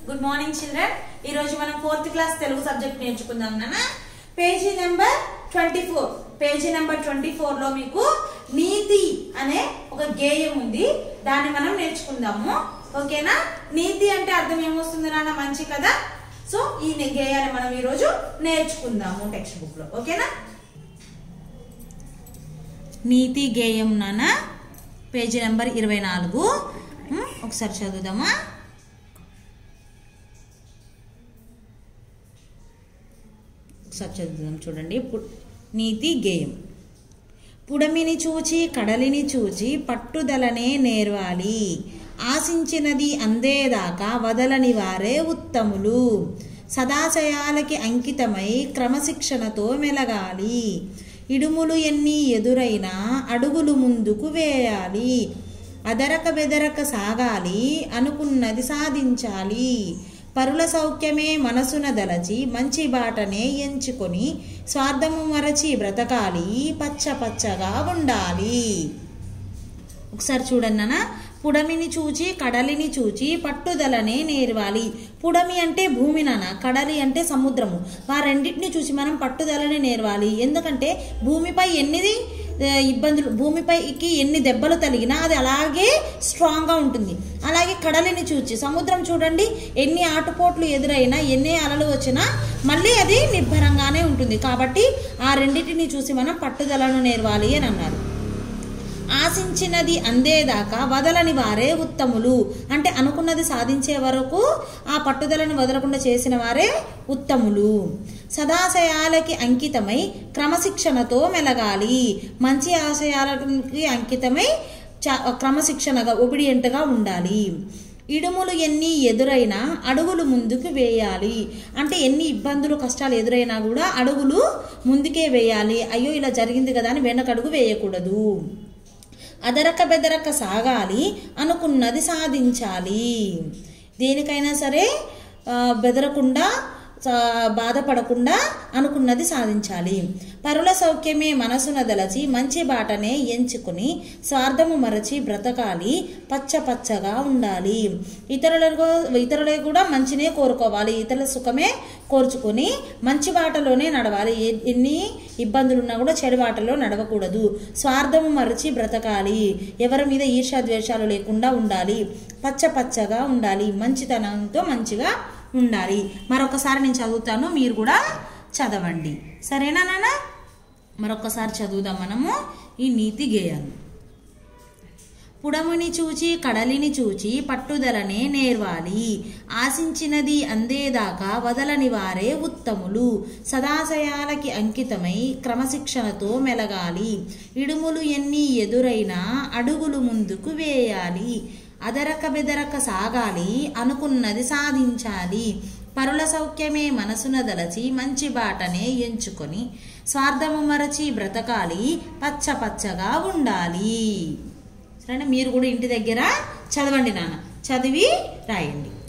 good morning children ఈ రోజు మనం ఫోర్త్ క్లాస్ తెలుగు సబ్జెక్ట్ నేర్చుకుందాం నాన్న page number twenty four page number twenty four లో మీకు నీతి అనే ఒక గేయం ఉంది దాన్ని మనం నేర్చుకుందాము ఓకేనా నీతి అంటే అర్థం ఏమొస్తుంది నాన్న మంచి కదా సో ఈ గేయాన్ని మనం ఈ రోజు నేర్చుకుందాము టెక్స్ట్ బుక్ లో ఓకేనా నీతి గేయం నాన్న పేజీ నెంబర్ ఇరవై నాలుగు ఉమ్, ఒకసారి చదువుదామా ఒకసారి చదువుదాం చూడండి పు- నీతి గేయం పుడమిని చూచి కడలిని చూచి పట్టుదలనే నేర్వాలి ఆశించినది అందేదాకా వదలని వారే ఉత్తములు సదాశయాలకి అంకితమై క్రమశిక్షణతో మెలగాలి ఇడుములు ఎన్ని ఎదురైనా అడుగులు ముందుకు వేయాలి అదరక బెదరక సాగాలి అనుకున్నది సాధించాలి పరుల సౌఖ్యమే మనసున దలచి మంచి బాటనే ఎంచుకొని స్వార్థము మరచి బ్రతకాలి పచ్చ పచ్చగా ఉండాలి ఒకసారి చూడండి నాన్న పుడమిని చూచి కడలిని చూచి పట్టుదలనే నేర్వాలి పుడమి అంటే భూమి నాన్న కడలి అంటే సముద్రము ఆ రెండింటిని చూసి మనం పట్టుదలనే నేర్వాలి ఎందుకంటే భూమిపై ఎన్ని ఆ, ఇబ్బందులు భూమిపైకి ఎన్ని దెబ్బలు తగిలినా అది అలాగే స్ట్రాంగ్గా ఉంటుంది అలాగే కడలిని చూచి సముద్రం చూడండి ఎన్ని ఆటుపోట్లు ఎదురైనా ఎన్ని అలలు వచ్చినా మళ్ళీ అది నిబ్బరంగానే ఉంటుంది కాబట్టి ఆ రెండింటిని చూసి మనం పట్టుదలను నేర్వాలి అని అన్నారు ఆశించినది అందేదాకా వదలని వారే ఉత్తములు అంటే అనుకున్నది సాధించే వరకు ఆ పట్టుదలను వదలకుండా చేసిన వారే ఉత్తములు సదాశయాలకి అంకితమై క్రమశిక్షణతో మెలగాలి మంచి ఆశయాలకి అంకితమై చ- క్రమశిక్షణగా ఒబిడియంట్గా ఉండాలి ఇడుములు ఎన్ని ఎదురైనా అడుగులు ముందుకు వేయాలి అంటే ఎన్ని ఇబ్బందులు కష్టాలు ఎదురైనా కూడా అడుగులు ముందుకే వేయాలి అయ్యో ఇలా జరిగింది కదా అని వెనకడుగు వేయకూడదు అదరక బెదరక సాగాలి అనుకున్నది సాధించాలి దేనికైనా సరే ఆ, బెదరకుండా సా- బాధపడకుండా అనుకున్నది సాధించాలి పరుల సౌఖ్యమే మనసున దలచి మంచి బాటనే ఎంచుకుని స్వార్థము మరచి బ్రతకాలి పచ్చ పచ్చగా ఉండాలి ఇతరులకు ఇతరులకు కూడా మంచినే కోరుకోవాలి ఇతరుల సుఖమే కోర్చుకొని మంచి బాటలోనే నడవాలి ఎ- ఎన్ని ఇబ్బందులు ఉన్నా కూడా చెడు బాటలో నడవకూడదు స్వార్థము మరచి బ్రతకాలి ఎవరి మీద ఈర్ష్య ద్వేషాలు లేకుండా ఉండాలి పచ్చ పచ్చగా ఉండాలి మంచితనంతో మంచిగా ఉండాలి మరొకసారి నేను చదువుతాను మీరు కూడా చదవండి సరేనా నాన్న మరొకసారి చదువుదాం మనము ఈ నీతి గేయాన్ని పుడముని చూచి కడలిని చూచి పట్టుదలనే నేర్వాలి ఆశించినది అందేదాకా వదలని వారే ఉత్తములు సదాశయాలకి అంకితమై క్రమశిక్షణతో మెలగాలి ఇడుములు ఎన్ని ఎదురైనా అడుగులు ముందుకు వేయాలి అదరక బెదరక సాగాలి అనుకున్నది సాధించాలి పరుల సౌఖ్యమే మనసున దలచి మంచి బాటనే ఎంచుకొని స్వార్థము మరచి బ్రతకాలి పచ్చ పచ్చగా ఉండాలి సరేనా మీరు కూడా ఇంటి దగ్గర చదవండి నాన్న చదివి రాయండి